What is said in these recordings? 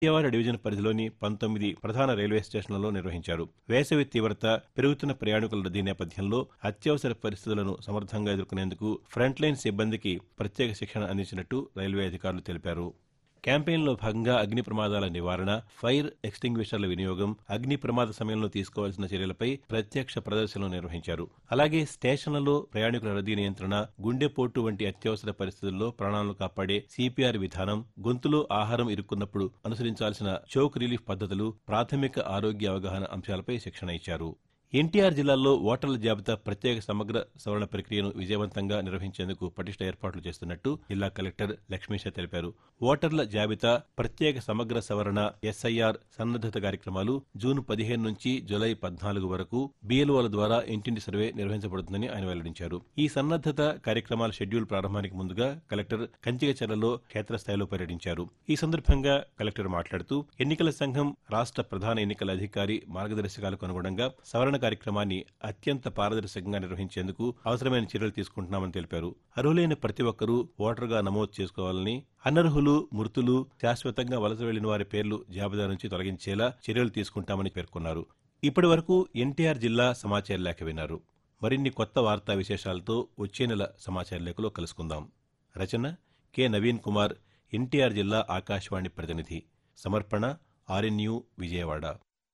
Vijayawada division పరిధిలోని పంతొమ్మిది ప్రధాన రైల్వే స్టేషన్లలో నిర్వహించారు వేసవి తీవ్రత పెరుగుతున్న ప్రయాణికుల రద్దీ నేపథ్యంలో అత్యవసర పరిస్థితులను సమర్థంగా ఎదుర్కొనేందుకు ఫ్రంట్ లైన్ సిబ్బందికి ప్రత్యేక శిక్షణ అందించినట్టు రైల్వే అధికారులు తెలిపారు క్యాంపెయిన్లో భాగంగా అగ్ని ప్రమాదాల నివారణ ఫైర్ ఎక్స్టింగ్విషర్ల వినియోగం అగ్ని ప్రమాద సమయంలో తీసుకోవాల్సిన చర్యలపై ప్రత్యక్ష ప్రదర్శనలు నిర్వహించారు అలాగే స్టేషన్లలో ప్రయాణికుల రద్దీ నియంత్రణ గుండెపోటు వంటి అత్యవసర పరిస్థితుల్లో ప్రాణాలను కాపాడే సిపిఆర్ విధానం గొంతులో ఆహారం ఇరుక్కున్నప్పుడు అనుసరించాల్సిన చోక్ రిలీఫ్ పద్ధతులు ప్రాథమిక ఆరోగ్య అవగాహన అంశాలపై శిక్షణ ఇచ్చారు ఎన్టీఆర్ జిల్లాలో ఓటర్ల జాబితా ప్రత్యేక సమగ్ర సవరణ ప్రక్రియను విజయవంతంగా నిర్వహించేందుకు పటిష్ట ఏర్పాట్లు చేస్తున్నట్టు జిల్లా కలెక్టర్ లక్ష్మీష తెలిపారు ఓటర్ల జాబితా ప్రత్యేక సమగ్ర సవరణ ఎస్ఐఆర్ సన్నద్దత కార్యక్రమాలు జూన్ పదిహేను నుంచి జులై పద్నాలుగు వరకు బిఎల్ఓల ద్వారా ఇంటింటి సర్వే నిర్వహించబడుతుందని ఆయన వెల్లడించారు ఈ సన్నద్దత కార్యక్రమాల షెడ్యూల్ ప్రారంభానికి ముందుగా కలెక్టర్ కంచికచర్లలో క్షేత్రస్థాయిలో పర్యటించారు ఈ సందర్భంగా కలెక్టర్ మాట్లాడుతూ ఎన్నికల సంఘం రాష్ట్ర ప్రధాన ఎన్నికల అధికారి మార్గదర్శకాలకు అనుగుణంగా సవరణ కార్యక్రమాన్ని అత్యంత పారదర్శకంగా నిర్వహించేందుకు అవసరమైన చర్యలు తీసుకుంటున్నామని తెలిపారు అర్హులైన ప్రతి ఒక్కరూ ఓటరుగా నమోదు చేసుకోవాలని అనర్హులు మృతులు శాశ్వతంగా వలస వెళ్లిన వారి పేర్లు జాబితా నుంచి తొలగించేలా చర్యలు తీసుకుంటామని పేర్కొన్నారు ఇప్పటి వరకు ఎన్టీఆర్ జిల్లా సమాచార లేఖ విన్నారు మరిన్ని కొత్త వార్తా విశేషాలతో వచ్చే నెల సమాచార లేఖలో కలుసుకుందాం రచన కె నవీన్ కుమార్ ఎన్టీఆర్ జిల్లా ఆకాశవాణి ప్రతినిధి సమర్పణ ఆర్ఎన్యు విజయవాడ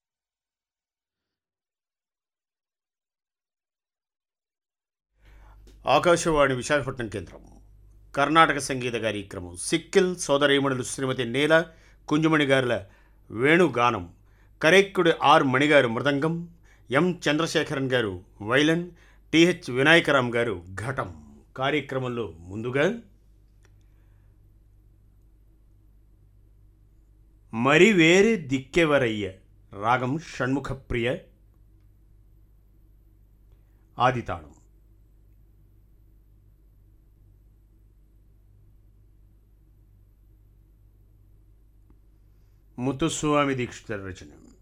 ఆకాశవాణి విశాఖపట్నం కేంద్రం కర్ణాటక సంగీత కార్యక్రమం సిక్కిల్ సోదరీమణులు శ్రీమతి నీల కుంజుమణి గారుల వేణుగానం కరేక్కుడి ఆర్ మణిగారు మృదంగం ఎం చంద్రశేఖరన్ గారు వైలన్ టిహెచ్ వినాయకరామ్ గారు ఘటం కార్యక్రమంలో ముందుగా మరి వేరే దిక్కెవరయ్య రాగం షణ్ముఖప్రియ ఆదితాళం ముత్తుస్వామి దీక్షిత రచన